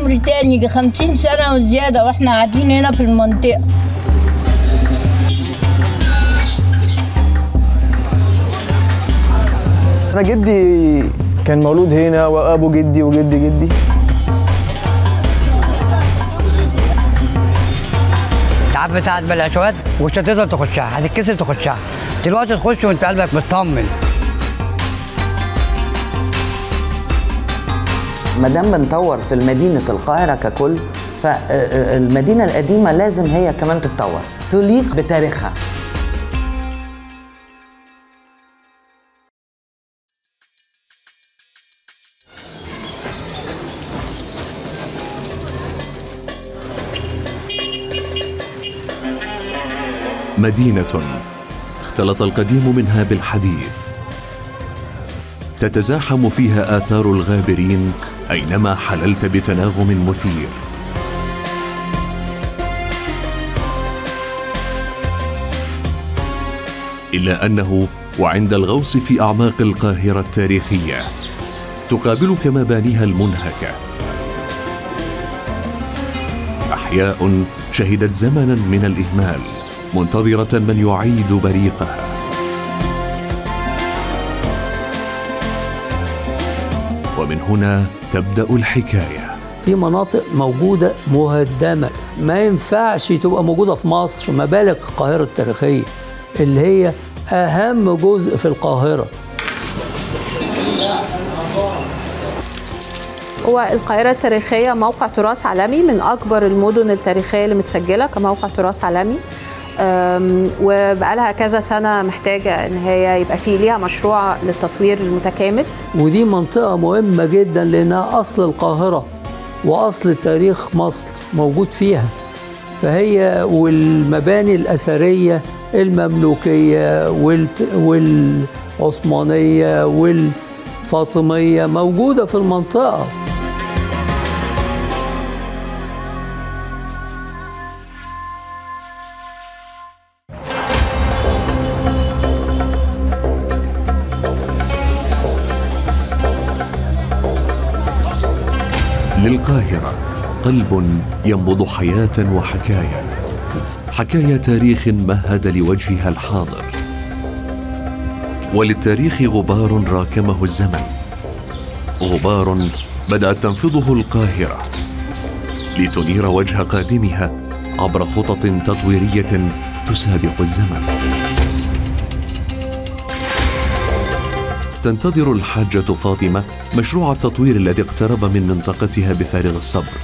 عمر تاني يجي خمسين سنة وزيادة واحنا قاعدين هنا في المنطقة انا جدي كان مولود هنا وابو جدي وجدي جدي ساعات بتاعت بالاشواط مش هتقدر تخشها هتتكسر تخشها دلوقتي تخش وانت قلبك مطمن ما دام بنطور في مدينه القاهره ككل فالمدينه القديمه لازم هي كمان تتطور تليق بتاريخها مدينة اختلط القديم منها بالحديث تتزاحم فيها آثار الغابرين أينما حللت بتناغم مثير إلا أنه وعند الغوص في أعماق القاهرة التاريخية تقابلك مبانيها المنهكة أحياء شهدت زمنا من الإهمال منتظرة من يعيد بريقها ومن هنا تبدأ الحكاية في مناطق موجودة مهدمة ما ينفعش تبقى موجودة في مصر ما بالك القاهرة التاريخية اللي هي أهم جزء في القاهرة هو القاهرة التاريخية موقع تراث عالمي من أكبر المدن التاريخية اللي متسجلة كموقع تراث عالمي أم، وبقالها كذا سنة محتاجة إن هي يبقى فيه ليها مشروع للتطوير المتكامل ودي منطقة مهمة جدا لأنها أصل القاهرة وأصل تاريخ مصر موجود فيها فهي والمباني الأثرية المملوكية والت- والعثمانية والفاطمية موجودة في المنطقة للقاهرة قلب ينبض حياة وحكاية حكاية تاريخ مهد لوجهها الحاضر وللتاريخ غبار راكمه الزمن غبار بدأت تنفضه القاهرة لتنير وجه قادمها عبر خطط تطويرية تسابق الزمن تنتظر الحاجة فاطمة مشروع التطوير الذي اقترب من منطقتها بفارغ الصبر.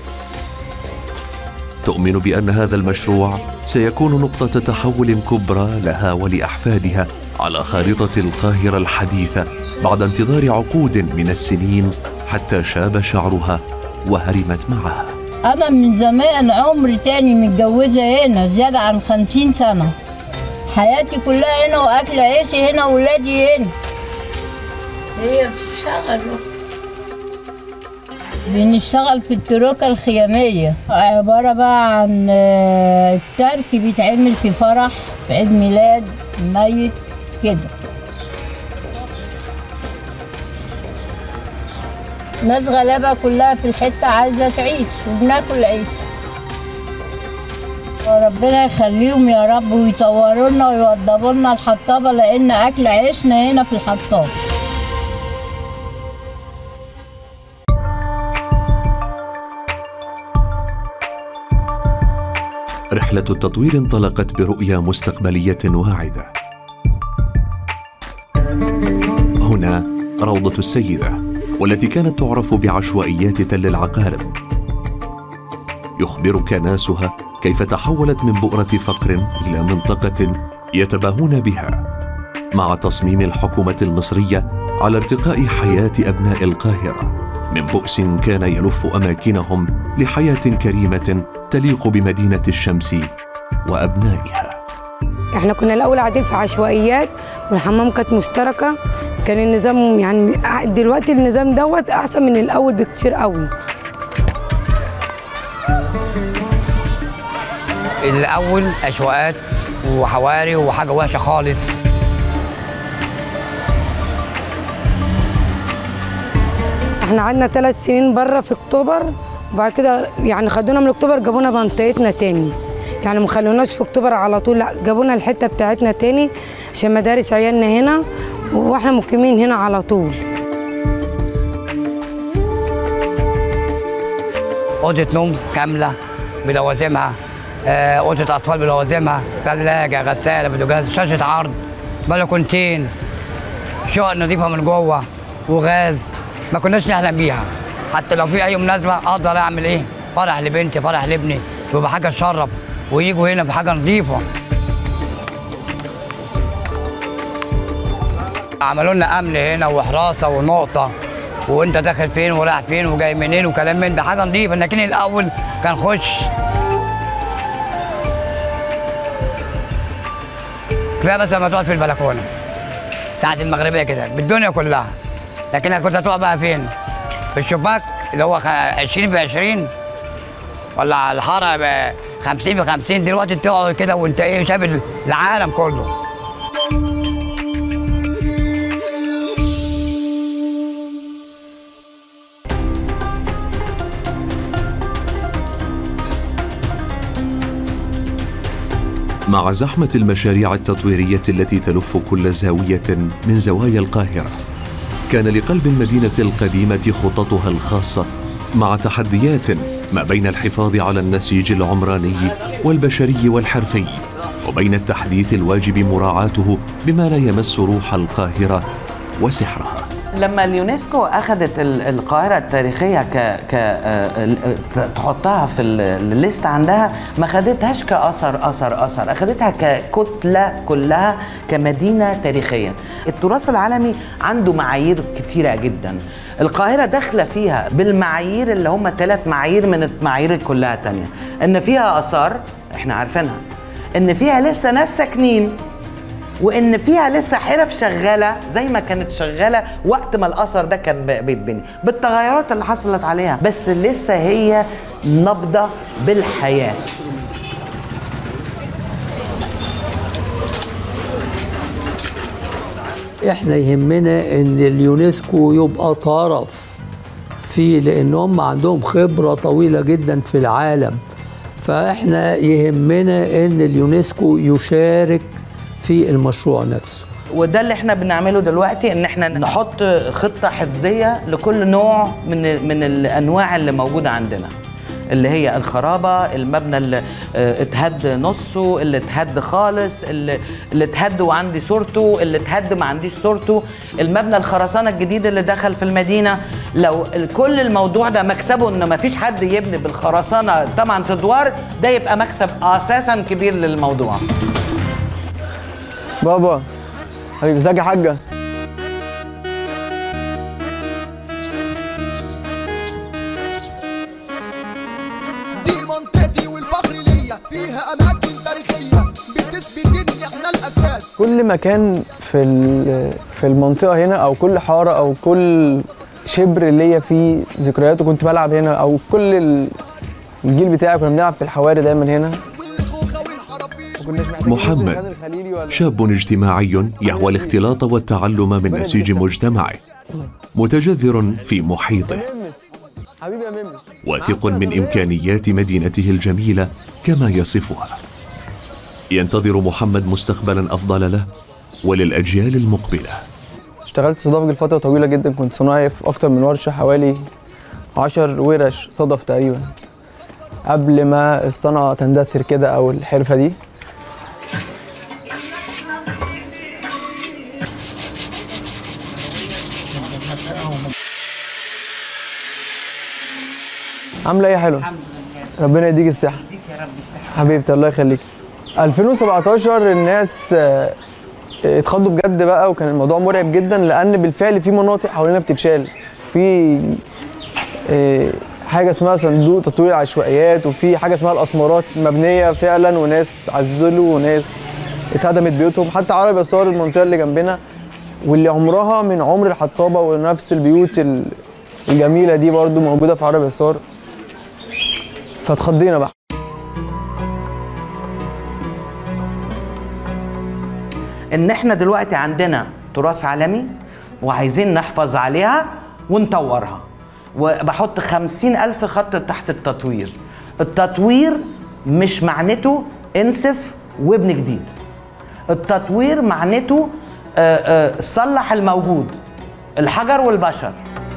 تؤمن بأن هذا المشروع سيكون نقطة تحول كبرى لها ولأحفادها على خارطة القاهرة الحديثة بعد انتظار عقود من السنين حتى شاب شعرها وهرمت معها. أنا من زمان عمر تاني متجوزة هنا زيادة عن خمسين سنة حياتي كلها هنا وأكل عيشي هنا وولادي هنا هي بتشتغل بنشتغل في التروكة الخيامية عبارة بقى عن آه، الترك بيتعمل في فرح في عيد ميلاد ميت كده ناس غلابة كلها في الحتة عايزة تعيش وبناكل عيش وربنا يخليهم يا رب ويطوروا لنا ويوضبوا لنا الحطابة لأن أكل عيشنا هنا في الحطابة رحلة التطوير انطلقت برؤية مستقبلية واعدة. هنا روضة السيدة والتي كانت تعرف بعشوائيات تل العقارب. يخبرك ناسها كيف تحولت من بؤرة فقر إلى منطقة يتباهون بها مع تصميم الحكومة المصرية على ارتقاء حياة أبناء القاهرة من بؤس كان يلف أماكنهم لحياة كريمة تليق بمدينة الشمس وأبنائها احنا كنا الاول قاعدين في عشوائيات والحمام كانت مشتركه كان النظام يعني دلوقتي النظام دوت احسن من الاول بكتير قوي الأول أشواقات وحواري وحاجة وحشة خالص احنا قعدنا ثلاث سنين بره في اكتوبر وبعد كده يعني خدونا من اكتوبر جابونا منطقتنا تاني يعني ما خلوناش في اكتوبر على طول لا جابونا الحته بتاعتنا تاني عشان مدارس عيالنا هنا واحنا مقيمين هنا على طول اوضه نوم كامله بلوازمها آه، اوضه اطفال بلوازمها ثلاجه غساله بوتاجاز شاشه عرض بلكونتين شقق نظيفه من جوه وغاز ما كناش نحلم بيها حتى لو في اي مناسبه اقدر اعمل ايه فرح لبنتي فرح لابني بيبقى حاجه تشرف ويجوا هنا بحاجه نظيفه عملوا لنا امن هنا وحراسه ونقطه وانت داخل فين ورايح فين وجاي منين وكلام من ده حاجه نظيفه لكن الاول كان خش كفايه بس لما تقعد في البلكونه ساعه المغربيه كده بالدنيا كلها لكن كنت هتقعد بقى فين؟ في الشباك اللي هو خ- 20 في 20 ولا على الحاره ب 50 في 50 دلوقتي تقعد كده وانت ايه شايف العالم كله مع زحمة المشاريع التطويرية التي تلف كل زاوية من زوايا القاهرة كان لقلب المدينة القديمة خططها الخاصة مع تحديات ما بين الحفاظ على النسيج العمراني والبشري والحرفي وبين التحديث الواجب مراعاته بما لا يمس روح القاهرة وسحرها لما اليونسكو اخذت ال- القاهره التاريخيه ك ك آه، ال- آه، تحطها في ال- الليست عندها ما خدتهاش كاثر اثر اثر اخذتها ككتله كلها كمدينه تاريخيه التراث العالمي عنده معايير كتيره جدا القاهره داخله فيها بالمعايير اللي هم ثلاث معايير من المعايير كلها تانية ان فيها اثار احنا عارفينها ان فيها لسه ناس ساكنين وان فيها لسه حرف شغاله زي ما كانت شغاله وقت ما الاثر ده كان ب- بيتبني بالتغيرات اللي حصلت عليها بس لسه هي نبضه بالحياه احنا يهمنا ان اليونسكو يبقى طرف فيه لان هم عندهم خبره طويله جدا في العالم فاحنا يهمنا ان اليونسكو يشارك في المشروع نفسه وده اللي احنا بنعمله دلوقتي ان احنا نحط خطه حفظيه لكل نوع من من الانواع اللي موجوده عندنا اللي هي الخرابه المبنى اللي اه، اتهد نصه اللي اتهد خالص اللي, اللي اتهد وعندي صورته اللي اتهد ما عنديش صورته المبنى الخرسانه الجديد اللي دخل في المدينه لو ال- كل الموضوع ده مكسبه ان ما فيش حد يبني بالخرسانه طبعا ادوار ده يبقى مكسب اساسا كبير للموضوع بابا حبيبي ازيك يا حاجه دي منطقتي والفخر ليا فيها اماكن تاريخيه بتثبت ان احنا الاساس كل مكان في ال- في المنطقه هنا او كل حاره او كل شبر ليا فيه ذكريات وكنت بلعب هنا او كل ال- الجيل بتاعي كنا بنلعب في الحواري دايما هنا والخوخه والحرافيش وكناش محتاجين ننزل محمد ميدان الخليلي ولا- شاب اجتماعي يهوى الاختلاط والتعلم من نسيج مجتمعه متجذر في محيطه ممس حبيبي يا ممس واثق من امكانيات مدينته الجميله كما يصفها ينتظر محمد مستقبلا افضل له وللاجيال المقبله اشتغلت صدف لفتره طويله جدا كنت صناعي في اكتر من ورشه حوالي عشر ورش صدف تقريبا قبل ما الصنعه تندثر كده او الحرفه دي عامله ايه يا حلوه ربنا يديك الصحه حبيبتي الله يخليك 2017 الناس آه، اتخضوا بجد بقى وكان الموضوع مرعب جدا لان بالفعل في مناطق حوالينا بتتشال في آه، حاجه اسمها صندوق تطوير العشوائيات وفي حاجه اسمها الاسمرات مبنيه فعلا وناس عزلوا وناس اتهدمت بيوتهم حتى عربي اسوار المنطقه اللي جنبنا واللي عمرها من عمر الحطابه ونفس البيوت ال- الجميله دي برضو موجوده في عربي اسوار فاتخضينا بقى ان احنا دلوقتي عندنا تراث عالمي وعايزين نحفظ عليها ونطورها وبحط خمسين ألف خط تحت التطوير التطوير مش معنته انسف وابن جديد التطوير معنته آه، آه، صلح الموجود الحجر والبشر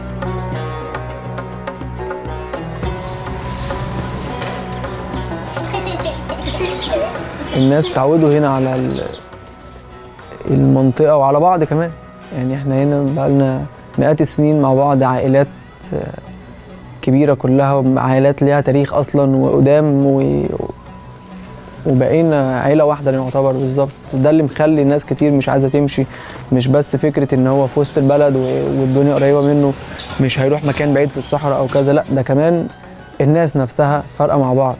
الناس اتعودوا هنا على ال- المنطقة وعلى بعض كمان يعني احنا هنا بقالنا مئات السنين مع بعض عائلات آه، كبيرة كلها عائلات ليها تاريخ أصلا وقدام و... وبقينا عيلة واحدة يعتبر بالظبط ده اللي مخلي ناس كتير مش عايزة تمشي مش بس فكرة ان هو في وسط البلد و... والدنيا قريبة منه مش هيروح مكان بعيد في الصحراء او كذا لا ده كمان الناس نفسها فارقة مع بعض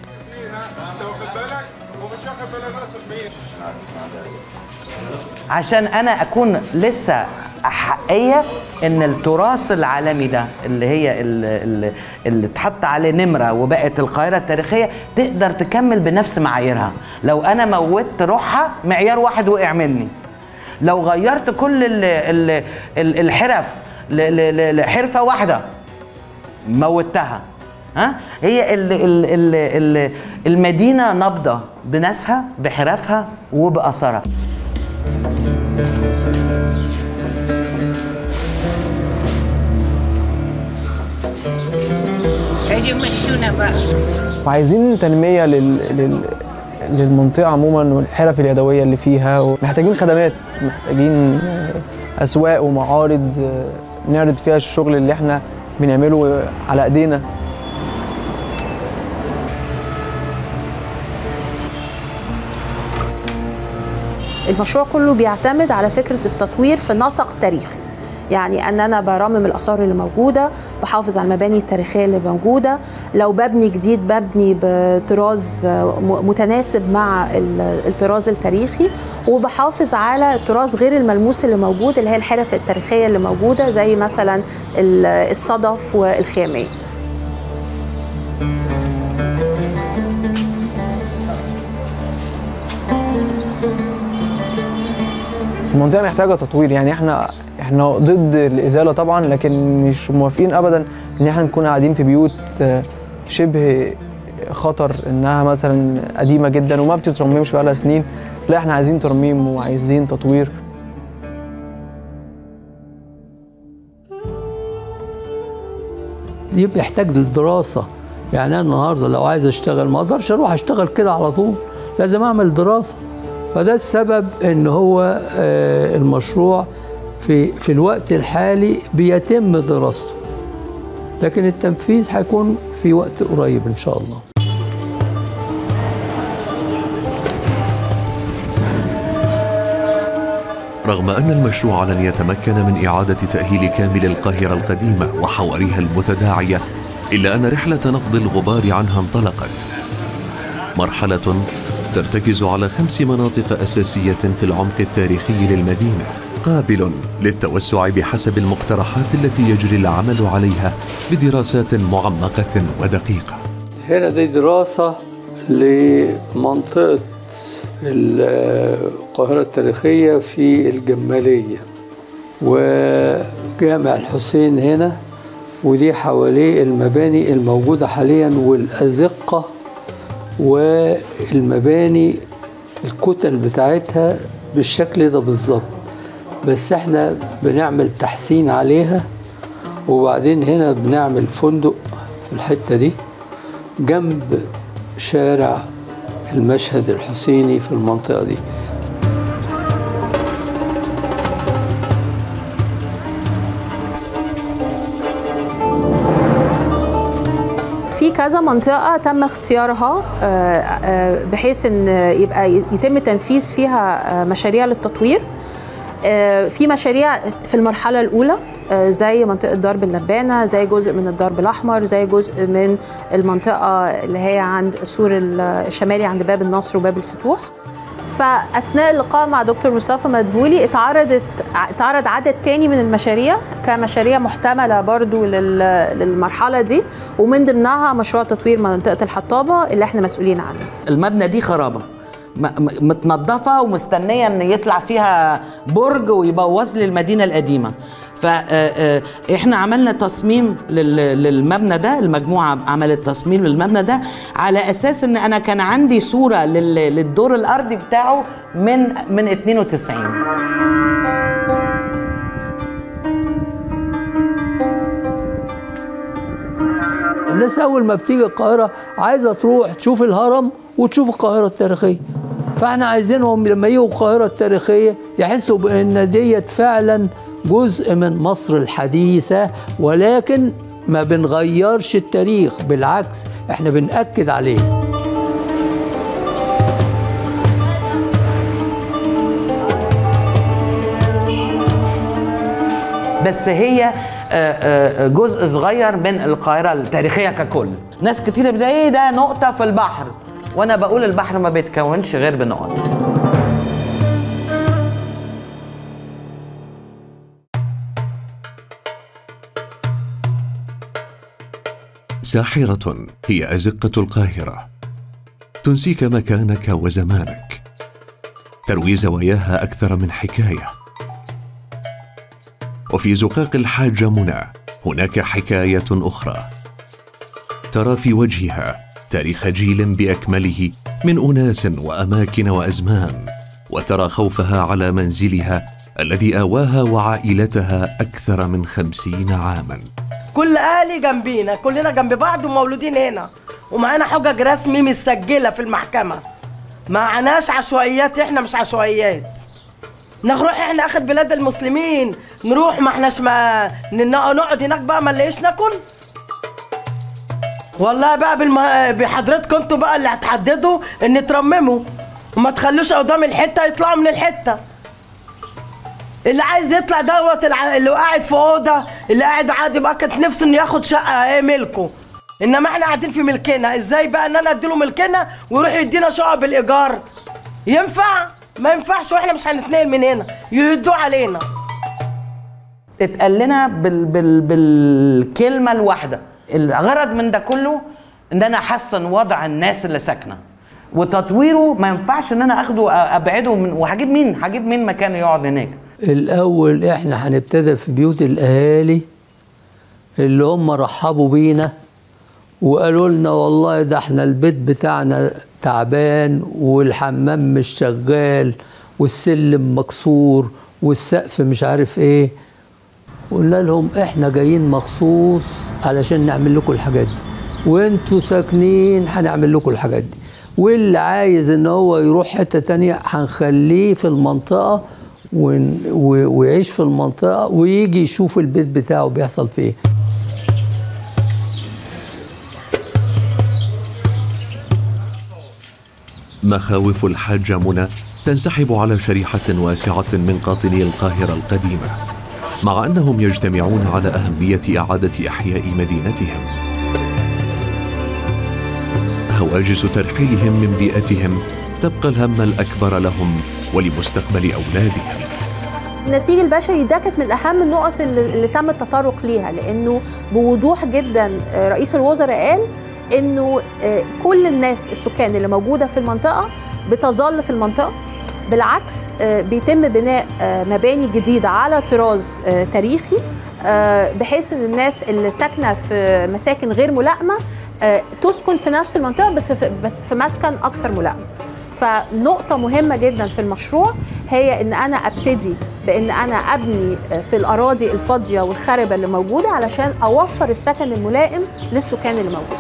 عشان انا اكون لسه احقيه ان التراث العالمي ده اللي هي اللي, اللي, اللي اتحط عليه نمره وبقت القاهره التاريخيه تقدر تكمل بنفس معاييرها لو انا موتت روحها معيار واحد وقع مني لو غيرت كل ال ال ال الحرف ل- ل- ل- لحرفه واحده موتها ها هي ال ال ال ال المدينه نابضه بناسها بحرفها وباثارها اجي مشونا بقى وعايزين تنميه لل... لل... للمنطقه عموما والحرف اليدويه اللي فيها ومحتاجين خدمات محتاجين آه، اسواق ومعارض آه، نعرض فيها الشغل اللي احنا بنعمله على ايدينا المشروع كله بيعتمد على فكرة التطوير في نسق تاريخي يعني ان انا برمم الاثار اللي موجوده بحافظ على المباني التاريخيه اللي موجوده لو ببني جديد ببني بطراز م- متناسب مع ال- الطراز التاريخي وبحافظ على التراث غير الملموس اللي موجود اللي هي الحرف التاريخيه اللي موجوده زي مثلا ال- الصدف والخياميه المنطقه محتاجه تطوير يعني احنا احنا ضد الازاله طبعا لكن مش موافقين ابدا ان احنا نكون قاعدين في بيوت آه، شبه خطر انها مثلا قديمه جدا وما بتترممش بقالها سنين لا احنا عايزين ترميم وعايزين تطوير دي بيحتاج للدراسة يعني أنا النهاردة لو عايز أشتغل ما أقدرش أروح أشتغل كده على طول لازم أعمل دراسة فده السبب إن هو آه، المشروع في في الوقت الحالي بيتم دراسته لكن التنفيذ هيكون في وقت قريب إن شاء الله رغم أن المشروع لن يتمكن من إعادة تأهيل كامل القاهرة القديمة وحواريها المتداعية إلا أن رحلة نفض الغبار عنها انطلقت مرحلة ترتكز على خمس مناطق أساسية في العمق التاريخي للمدينة قابل للتوسع بحسب المقترحات التي يجري العمل عليها بدراسات معمقة ودقيقة هنا دي دراسة لمنطقة القاهرة التاريخية في الجمالية وجامع الحسين هنا ودي حواليه المباني الموجودة حاليا والأزقة والمباني الكتل بتاعتها بالشكل ده بالظبط بس احنا بنعمل تحسين عليها وبعدين هنا بنعمل فندق في الحتة دي جنب شارع المشهد الحسيني في المنطقة دي في كذا منطقة تم اختيارها آه، آه، بحيث ان يبقى يتم تنفيذ فيها آه، مشاريع للتطوير آه، في مشاريع في المرحلة الأولى آه، زي منطقة درب اللبانة زي جزء من الدرب الأحمر زي جزء من المنطقة اللي هي عند السور الشمالي عند باب النصر وباب الفتوح فاثناء اللقاء مع دكتور مصطفى مدبولي اتعرضت اتعرض عدد تاني من المشاريع كمشاريع محتمله برضو لل- للمرحله دي ومن ضمنها مشروع تطوير منطقه الحطابه اللي احنا مسؤولين عنه المبنى دي خرابه م- م- متنظفه ومستنيه ان يطلع فيها برج ويبوظ لي المدينه القديمه فاحنا عملنا تصميم لل- للمبنى ده المجموعه عملت تصميم للمبنى ده على اساس ان انا كان عندي صوره لل- للدور الارضي بتاعه من من 92 الناس اول ما بتيجي القاهره عايزه تروح تشوف الهرم وتشوف القاهره التاريخيه فاحنا عايزينهم لما يجوا القاهره التاريخيه يحسوا بان ديت فعلا جزء من مصر الحديثه ولكن ما بنغيرش التاريخ بالعكس احنا بنأكد عليه بس هي آه، آه، جزء صغير من القاهره التاريخيه ككل ناس كتير بتقول ايه ده نقطه في البحر وانا بقول البحر ما بيتكونش غير بنقط ساحرة هي أزقة القاهرة تنسيك مكانك وزمانك تروي زواياها أكثر من حكاية وفي زقاق الحاجة منى هناك حكاية أخرى ترى في وجهها تاريخ جيل بأكمله من أناس وأماكن وأزمان وترى خوفها على منزلها الذي آواها وعائلتها أكثر من خمسين عاماً كل اهلي جنبينا كلنا جنب بعض ومولودين هنا ومعانا حجج رسمي مسجله في المحكمه معناش عشوائيات احنا مش عشوائيات نروح احنا اخد بلاد المسلمين نروح ما احناش ما ن- نقعد هناك بقى ما نلاقيش ناكل والله بقى بالم... بحضرتكم انتوا بقى اللي هتحددوا ان ترمموا وما تخلوش قدام الحته يطلعوا من الحته اللي عايز يطلع دوت الع- اللي قاعد في اوضه اللي قاعد عادي بقى كانت نفسه انه ياخد شقه ايه ملكه انما احنا قاعدين في ملكنا ازاي بقى ان انا اديله ملكنا ويروح يدينا شقه بالايجار ينفع ما ينفعش واحنا مش هنتنقل من هنا يهدوا علينا اتقال لنا بال بال بالكلمه الواحده الغرض من ده كله ان انا احسن وضع الناس اللي ساكنه وتطويره ما ينفعش ان انا اخده ابعده من وهجيب مين هجيب مين مكانه يقعد هناك الأول إحنا هنبتدي في بيوت الأهالي اللي هم رحبوا بينا وقالوا لنا والله ده احنا البيت بتاعنا تعبان والحمام مش شغال والسلم مكسور والسقف مش عارف ايه قلنا لهم احنا جايين مخصوص علشان نعمل لكم الحاجات دي وانتوا ساكنين هنعمل لكم الحاجات دي واللي عايز ان هو يروح حته تانية هنخليه في المنطقه ون- و- ويعيش في المنطقه ويجي يشوف البيت بتاعه بيحصل فيه ايه مخاوف الحاجة منى تنسحب على شريحة واسعة من قاطني القاهرة القديمة مع أنهم يجتمعون على أهمية إعادة إحياء مدينتهم هواجس ترحيلهم من بيئتهم تبقى الهم الأكبر لهم ولمستقبل أولادهم النسيج البشري ده كانت من اهم النقط اللي, اللي تم التطرق ليها لانه بوضوح جدا آه، رئيس الوزراء قال انه آه، كل الناس السكان اللي موجوده في المنطقه بتظل في المنطقه بالعكس آه، بيتم بناء آه، مباني جديده على طراز آه، تاريخي آه، بحيث ان الناس اللي ساكنه في مساكن غير ملائمه آه، تسكن في نفس المنطقه بس في بس في مسكن اكثر ملائمه فنقطة مهمة جدا في المشروع هي ان انا ابتدي بان انا ابني في الاراضي الفاضية والخربة اللي موجودة علشان اوفر السكن الملائم للسكان اللي موجودين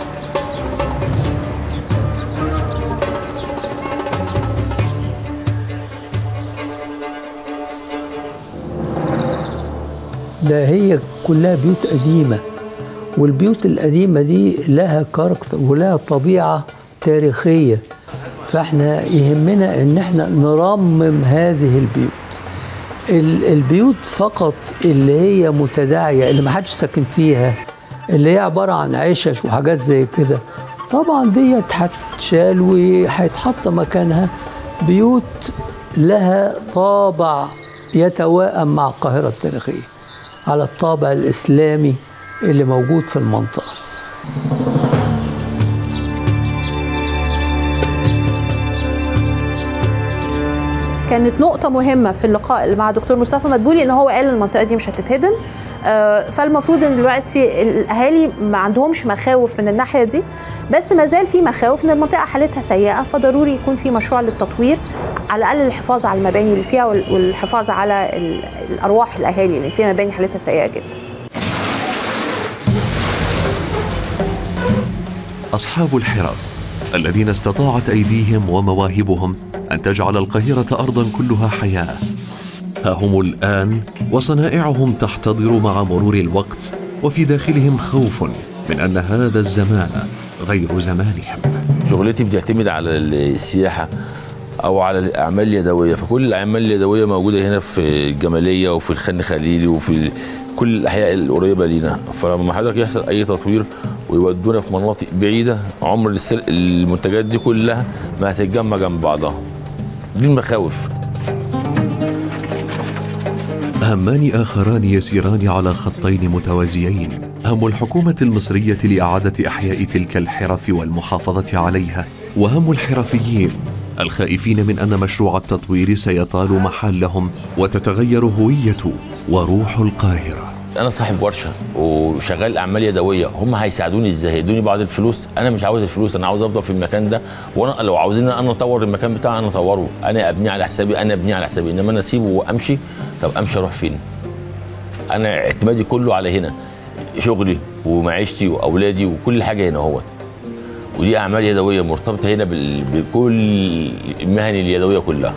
ده هي كلها بيوت قديمة والبيوت القديمة دي لها كاركتر ولها طبيعة تاريخية فاحنا يهمنا ان احنا نرمم هذه البيوت ال- البيوت فقط اللي هي متداعية اللي ما حدش ساكن فيها اللي هي عبارة عن عشش وحاجات زي كده طبعا ديت هتشال وهيتحط مكانها بيوت لها طابع يتوائم مع القاهرة التاريخية على الطابع الإسلامي اللي موجود في المنطقة كانت نقطة مهمة في اللقاء اللي مع دكتور مصطفى مدبولي ان هو قال المنطقة دي مش هتتهدم آه، فالمفروض ان دلوقتي الاهالي ما عندهمش مخاوف من الناحية دي بس ما زال في مخاوف ان المنطقة حالتها سيئة فضروري يكون في مشروع للتطوير على الاقل الحفاظ على المباني اللي فيها وال- والحفاظ على ال- الارواح الاهالي اللي فيها مباني حالتها سيئة جدا أصحاب الحرف الذين استطاعت أيديهم ومواهبهم أن تجعل القاهرة أرضا كلها حياة ها هم الآن وصنائعهم تحتضر مع مرور الوقت وفي داخلهم خوف من أن هذا الزمان غير زمانهم شغلتي بتعتمد على السياحه او على الاعمال اليدويه فكل الاعمال اليدويه موجوده هنا في الجماليه وفي الخان خليلي وفي كل الاحياء القريبه لينا فلما حضرتك يحصل اي تطوير ويودونا في مناطق بعيده عمر السل- المنتجات دي كلها ما هتتجمع جنب بعضها دي المخاوف همان آخران يسيران على خطين متوازيين هم الحكومة المصرية لإعادة إحياء تلك الحرف والمحافظة عليها وهم الحرفيين الخائفين من أن مشروع التطوير سيطال محلهم وتتغير هوية وروح القاهرة انا صاحب ورشه وشغال اعمال يدويه هم هيساعدوني ازاي هيدوني بعض الفلوس انا مش عاوز الفلوس انا عاوز افضل في المكان ده وانا لو عاوزين انا اطور المكان بتاعي انا اطوره انا ابنيه على حسابي انا ابنيه على حسابي انما انا اسيبه وامشي طب امشي اروح فين انا اعتمادي كله على هنا شغلي ومعيشتي واولادي وكل حاجه هنا اهوت ودي اعمال يدويه مرتبطه هنا بال- بكل المهن اليدويه كلها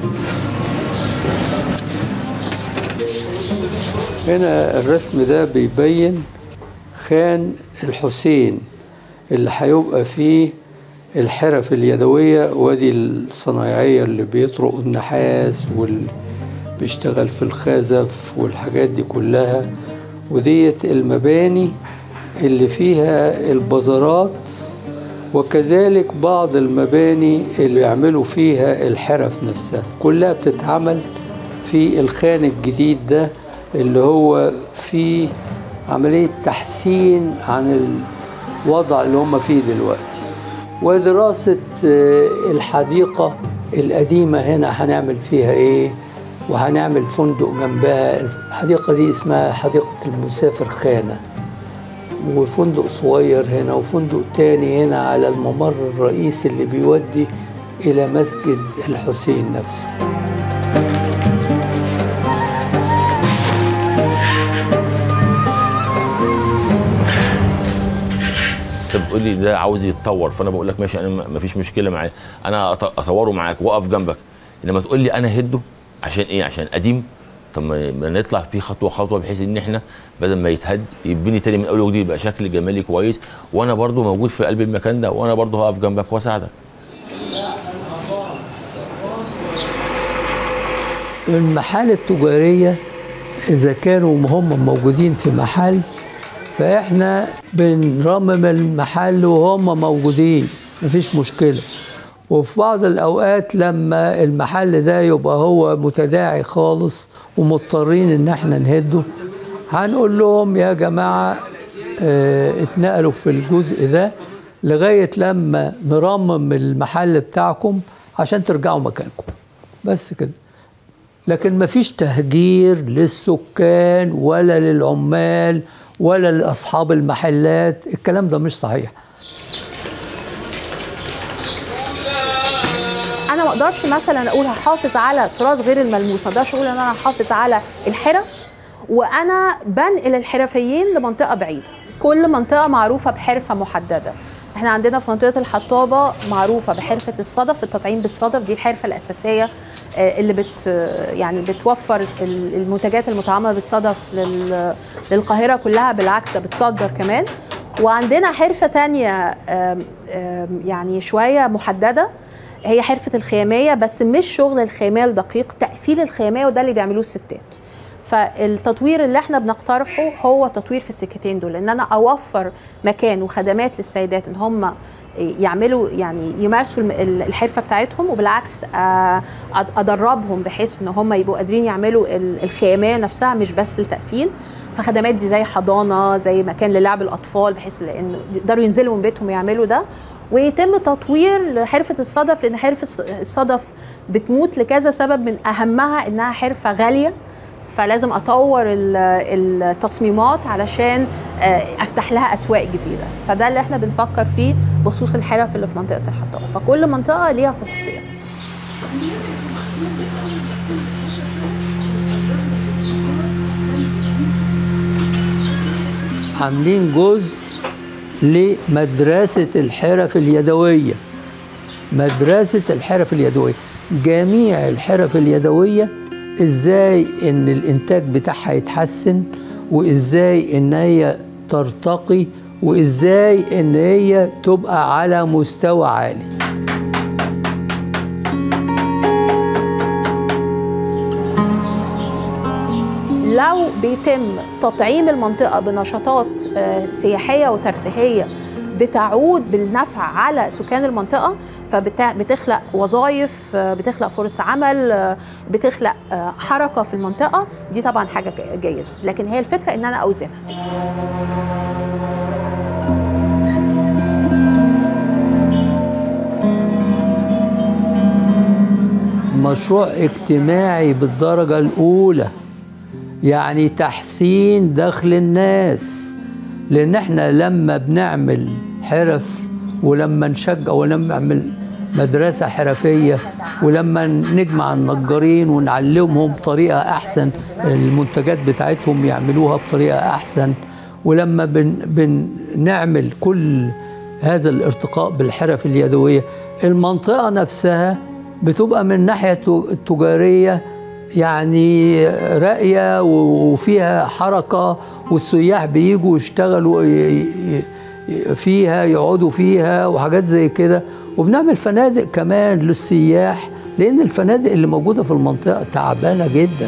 هنا الرسم ده بيبين خان الحسين اللي هيبقى فيه الحرف اليدوية وادي الصنايعية اللي بيطرق النحاس واللي بيشتغل في الخزف والحاجات دي كلها وديت المباني اللي فيها البازارات وكذلك بعض المباني اللي يعملوا فيها الحرف نفسها كلها بتتعمل في الخان الجديد ده اللي هو فيه عملية تحسين عن الوضع اللي هم فيه دلوقتي ودراسة آه، الحديقة القديمة هنا هنعمل فيها ايه وهنعمل فندق جنبها الحديقة دي اسمها حديقة المسافر خانة وفندق صغير هنا وفندق تاني هنا على الممر الرئيسي اللي بيودي إلى مسجد الحسين نفسه انت بتقول لي ده عاوز يتطور فانا بقول لك ماشي انا ما فيش مشكله معاه انا أط- اطوره معاك واقف جنبك انما تقول لي انا هده عشان ايه عشان قديم طب ما ما نطلع فيه خطوه خطوه بحيث ان احنا بدل ما يتهد يبني تاني من اول وجديد يبقى شكل جمالي كويس وانا برضو موجود في قلب المكان ده وانا برضو هقف جنبك واساعدك المحال التجارية إذا كانوا هم موجودين في محل فإحنا بنرمم المحل وهم موجودين مفيش مشكلة وفي بعض الأوقات لما المحل ده يبقى هو متداعي خالص ومضطرين إن إحنا نهده هنقول لهم يا جماعة اه اتنقلوا في الجزء ده لغاية لما نرمم المحل بتاعكم عشان ترجعوا مكانكم بس كده لكن مفيش تهجير للسكان ولا للعمال ولا لاصحاب المحلات الكلام ده مش صحيح انا ما اقدرش مثلا اقول هحافظ على تراث غير الملموس ما اقدرش اقول ان انا هحافظ على الحرف وانا بنقل الحرفيين لمنطقه بعيده كل منطقه معروفه بحرفه محدده احنا عندنا في منطقه الحطابه معروفه بحرفه الصدف التطعيم بالصدف دي الحرفه الاساسيه آه، اللي بت يعني بتوفر ال- المنتجات المطعمه بالصدف لل- للقاهره كلها بالعكس ده بتصدر كمان وعندنا حرفه تانية آم، آم، يعني شويه محدده هي حرفه الخياميه بس مش شغل الخياميه الدقيق تقفيل الخياميه وده اللي بيعملوه الستات فالتطوير اللي احنا بنقترحه هو تطوير في السكتين دول ان انا اوفر مكان وخدمات للسيدات ان هم يعملوا يعني يمارسوا الم- ال- الحرفه بتاعتهم وبالعكس آه، أد- ادربهم بحيث ان هم يبقوا قادرين يعملوا ال- الخياميه نفسها مش بس التقفيل فخدمات دي زي حضانه زي مكان للعب الاطفال بحيث لان يقدروا ينزلوا من بيتهم يعملوا ده ويتم تطوير لحرفه الصدف لان حرفه الص- الصدف بتموت لكذا سبب من اهمها انها حرفه غاليه فلازم اطور ال- التصميمات علشان آه، افتح لها اسواق جديده فده اللي احنا بنفكر فيه بخصوص الحرف اللي في منطقه الحطام فكل منطقه ليها خصوصيه عاملين جزء لمدرسة الحرف اليدوية مدرسة الحرف اليدوية جميع الحرف اليدوية ازاي ان الانتاج بتاعها يتحسن وازاي ان هي ترتقي وازاي ان هي تبقى على مستوى عالي لو بيتم تطعيم المنطقه بنشاطات آه، سياحيه وترفيهيه بتعود بالنفع على سكان المنطقه فبتخلق وظائف آه، بتخلق فرص عمل آه، بتخلق آه، حركه في المنطقه دي طبعا حاجه جيده لكن هي الفكره ان انا اوزنها مشروع اجتماعي بالدرجة الأولى يعني تحسين دخل الناس لأن احنا لما بنعمل حرف ولما نشجع ولما نعمل مدرسة حرفية ولما نجمع النجارين ونعلمهم طريقة أحسن المنتجات بتاعتهم يعملوها بطريقة أحسن ولما بن بنعمل كل هذا الارتقاء بالحرف اليدوية المنطقة نفسها بتبقى من الناحية التو- التجارية يعني راقية و- وفيها حركة والسياح بيجوا يشتغلوا ي- ي- فيها يقعدوا فيها وحاجات زي كده وبنعمل فنادق كمان للسياح لأن الفنادق اللي موجودة في المنطقة تعبانة جداً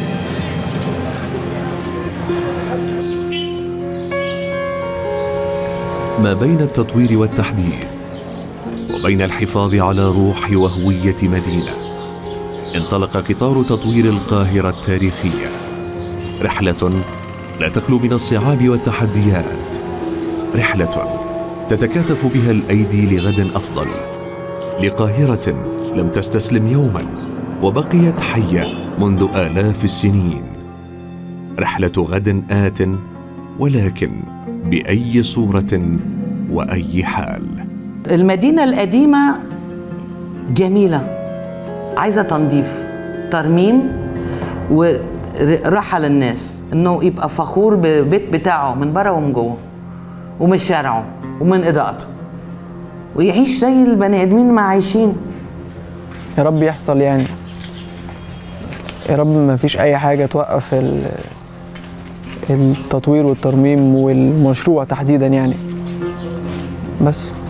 ما بين التطوير والتحديث وبين الحفاظ على روح وهوية مدينة انطلق قطار تطوير القاهرة التاريخية رحلة لا تخلو من الصعاب والتحديات رحلة تتكاتف بها الأيدي لغد أفضل لقاهرة لم تستسلم يوما وبقيت حية منذ آلاف السنين رحلة غد آت ولكن بأي صورة وأي حال المدينة القديمة جميلة عايزة تنظيف ترميم وراحة للناس انه يبقى فخور بالبيت بتاعه من بره ومن جوه ومن شارعه ومن اضاءته ويعيش زي البني ادمين ما عايشين يا رب يحصل يعني يا رب ما فيش اي حاجه توقف ال- التطوير والترميم والمشروع تحديدا يعني بس